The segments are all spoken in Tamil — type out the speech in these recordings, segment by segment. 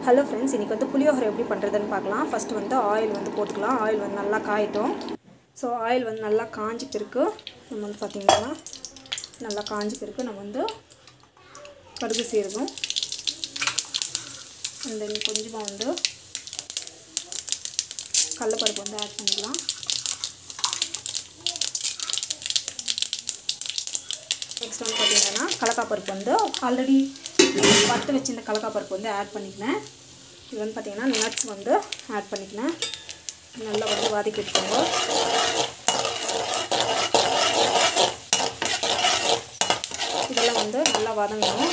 ஹலோ ஃப்ரெண்ட்ஸ் இன்றைக்கி வந்து புளியோகரை எப்படி பண்ணுறதுன்னு பார்க்கலாம் ஃபஸ்ட்டு வந்து ஆயில் வந்து போட்டுக்கலாம் ஆயில் வந்து நல்லா காயட்டும் ஸோ ஆயில் வந்து நல்லா காஞ்சி பிறகு நம்ம வந்து பார்த்திங்கன்னா நல்லா காஞ்சி பிறகு நம்ம வந்து கடுகு சீரகம் அண்ட் தென் கொஞ்சமாக வந்து கடலப்பருப்பு வந்து ஆட் பண்ணிக்கலாம் நெக்ஸ்ட் வந்து பார்த்திங்கன்னா கடலக்காப்பருப்பு வந்து ஆல்ரெடி வறுத்து வச்சிருந்த கடலக்காப்பருப்பு வந்து ஆட் பண்ணிக்கினேன் இது வந்து பார்த்திங்கன்னா நட்ஸ் வந்து ஆட் பண்ணிக்கினேன் நல்லா வந்து வதக்கி எடுத்துக்கோங்க இதெல்லாம் வந்து நல்லா வதங்கணும்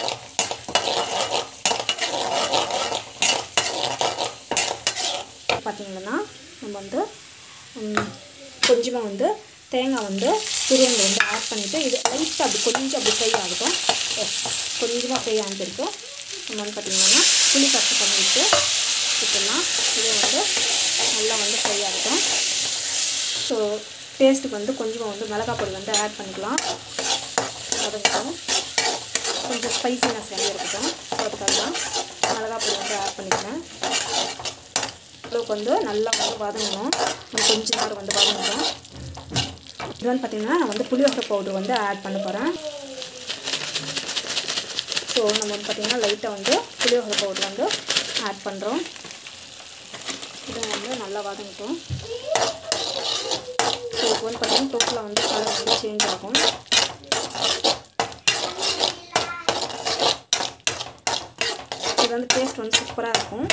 பார்த்திங்கன்னா நம்ம வந்து கொஞ்சமாக வந்து தேங்காய் வந்து துருவங்கள் வந்து ஆட் பண்ணிவிட்டு இது லைட்டாக அப்படி கொஞ்சம் அப்படி ஃப்ரை ஆகட்டும் எஸ் கொஞ்சமாக ஃப்ரை ஆகிருக்கு நம்ம வந்து பார்த்திங்கன்னா புளி கட்டு பண்ணிவிட்டு விட்டுடலாம் இது வந்து நல்லா வந்து ஃப்ரை ஆகட்டும் ஸோ டேஸ்ட்டுக்கு வந்து கொஞ்சமாக வந்து மிளகாய் பொடி வந்து ஆட் பண்ணிக்கலாம் வதங்கட்டும் கொஞ்சம் ஸ்பைசினஸ் வந்து இருக்கட்டும் ஸோ அதுக்காக தான் மிளகாய் பொடி வந்து ஆட் பண்ணிக்கிறேன் அளவுக்கு வந்து நல்லா வந்து வதங்கணும் கொஞ்ச நேரம் வந்து வதங்கணும் இது வந்து பார்த்திங்கன்னா நான் வந்து புளியோகரை பவுடர் வந்து ஆட் பண்ண போகிறேன் ஸோ நம்ம வந்து பார்த்திங்கன்னா லைட்டாக வந்து புளியோகரை பவுடர் வந்து ஆட் பண்ணுறோம் இதை வந்து நல்லா வதங்கட்டும் ஸோ இப்போ வந்து பார்த்திங்கன்னா டோட்டலாக வந்து கலர் வந்து சேஞ்ச் ஆகும் இது வந்து டேஸ்ட் வந்து சூப்பராக இருக்கும்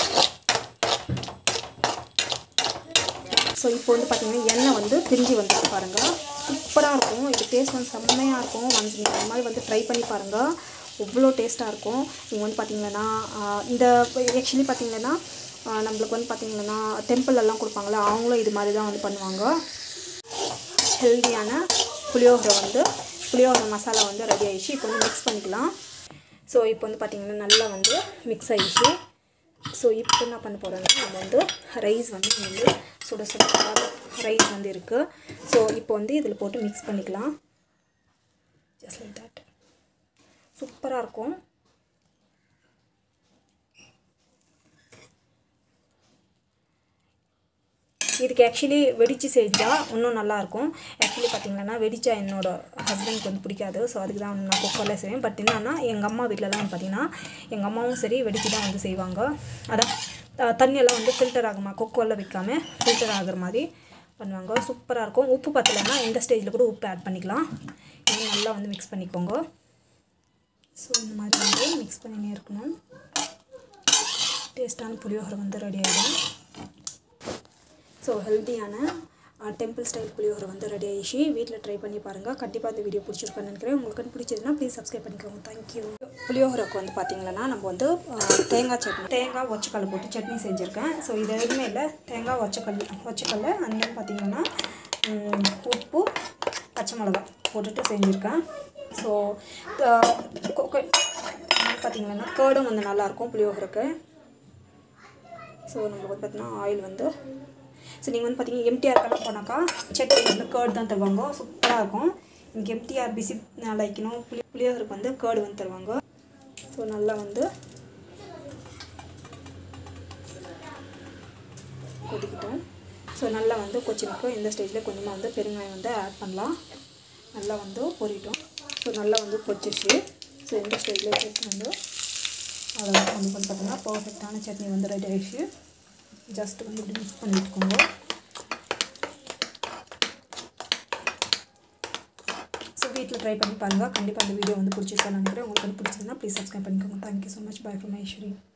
ஸோ இப்போ வந்து பார்த்திங்கன்னா எண்ணெய் வந்து பிரிஞ்சு வந்துட்டு பாருங்கள் சூப்பராக இருக்கும் இது டேஸ்ட் வந்து செம்மையாக இருக்கும் ஒன்ஸ் நீங்கள் அந்த மாதிரி வந்து ட்ரை பண்ணி பாருங்கள் அவ்வளோ டேஸ்ட்டாக இருக்கும் நீங்கள் வந்து பார்த்திங்கன்னா இந்த ஆக்சுவலி பார்த்திங்கன்னா நம்மளுக்கு வந்து பார்த்திங்கன்னா டெம்பிளெல்லாம் கொடுப்பாங்களே அவங்களும் இது மாதிரி தான் வந்து பண்ணுவாங்க ஹெல்தியான புளியோகரை வந்து புளியோகரை மசாலா வந்து ரெடி ஆகிடுச்சு இப்போ வந்து மிக்ஸ் பண்ணிக்கலாம் ஸோ இப்போ வந்து பார்த்திங்கன்னா நல்லா வந்து மிக்ஸ் ஆகிடுச்சு ஸோ இப்போ என்ன பண்ண போகிறோன்னா நம்ம வந்து ரைஸ் வந்து வந்து சுட சுட ரைஸ் வந்து இருக்குது ஸோ இப்போ வந்து இதில் போட்டு மிக்ஸ் பண்ணிக்கலாம் ஜஸ்ட் லைக் தட் சூப்பராக இருக்கும் இதுக்கு ஆக்சுவலி வெடித்து செஞ்சால் இன்னும் நல்லாயிருக்கும் ஆக்சுவலி பார்த்திங்கன்னா வெடிச்சா என்னோடய ஹஸ்பண்ட்க்கு வந்து பிடிக்காது ஸோ அதுக்கு தான் நான் குக்கரில் செய்வேன் பட் என்னன்னா எங்கள் அம்மா வீட்டிலலாம் வந்து பார்த்திங்கன்னா எங்கள் அம்மாவும் சரி வெடிச்சு தான் வந்து செய்வாங்க அதான் தண்ணியெல்லாம் வந்து ஃபில்டர் ஆகுமா குக்கரில் வைக்காமல் ஃபில்டர் ஆகிற மாதிரி பண்ணுவாங்க சூப்பராக இருக்கும் உப்பு பத்தலைன்னா இந்த ஸ்டேஜில் கூட உப்பு ஆட் பண்ணிக்கலாம் இது நல்லா வந்து மிக்ஸ் பண்ணிக்கோங்க ஸோ இந்த மாதிரி வந்து மிக்ஸ் பண்ணினே இருக்கணும் டேஸ்ட்டான புளியோகரை வந்து ரெடி ஆகிடும் ஸோ ஹெல்த்தியான டெம்பிள் ஸ்டைல் புளியோகரை வந்து ரெடி ஆகிடுச்சு வீட்டில் ட்ரை பண்ணி பாருங்கள் கண்டிப்பாக இந்த வீடியோ பிடிச்சிருக்கேன்னு நினைக்கிறேன் உங்களுக்கு பிடிச்சதுன்னா ப்ளீஸ் சப்ஸ்கிரைப் பண்ணிக்கோங்க தேங்க்யூ புளியோகரைக்கு வந்து பார்த்திங்கன்னா நம்ம வந்து தேங்காய் சட்னி தேங்காய் ஒச்சக்கல் போட்டு சட்னி செஞ்சுருக்கேன் ஸோ இது எதுவுமே இல்லை தேங்காய் ஒச்சக்கல் ஒச்சக்கல் அந்த பார்த்திங்கன்னா உப்பு பச்சை மிளகா போட்டுட்டு செஞ்சுருக்கேன் ஸோ பார்த்திங்கன்னா கேர்டும் வந்து நல்லாயிருக்கும் புளியோகரைக்கு ஸோ நம்மளுக்கு வந்து பார்த்திங்கன்னா ஆயில் வந்து ஸோ நீங்கள் வந்து பார்த்தீங்கன்னா எம்டிஆர் கலர் போனாக்கா சட்னி வந்து கேர்டு தான் தருவாங்க சூப்பராக இருக்கும் எனக்கு எம்டிஆர் பிசி லைக்கணும் புளி புளியோகருக்கு வந்து கேர்டு வந்து தருவாங்க ஸோ நல்லா வந்து கொதிக்கிட்டோம் ஸோ நல்லா வந்து கொச்சினுக்கு இந்த ஸ்டேஜில் கொஞ்சமாக வந்து பெருங்காயம் வந்து ஆட் பண்ணலாம் நல்லா வந்து பொரிட்டோம் ஸோ நல்லா வந்து கொச்சிச்சு ஸோ இந்த ஸ்டேஜில் சட்னி வந்து அவ்வளோ நமக்கு வந்து பார்த்திங்கன்னா பர்ஃபெக்டான சட்னி வந்து ரெடி ஆகிடுச்சு ஜஸ்ட் வந்து இப்படி மிக்ஸ் பண்ணி வச்சுக்கோங்க ஸோ வீட்டில் ட்ரை பண்ணி பாருங்கள் கண்டிப்பாக அந்த வீடியோ வந்து பிடிச்சிருக்கேன் நினைக்கிறேன் உங்களுக்கு வந்து பிடிச்சதுன்னா ப்ளீஸ் சப்ஸ்கிரைப் பண்ணிக்கோங்க thank you so much bye from Ishari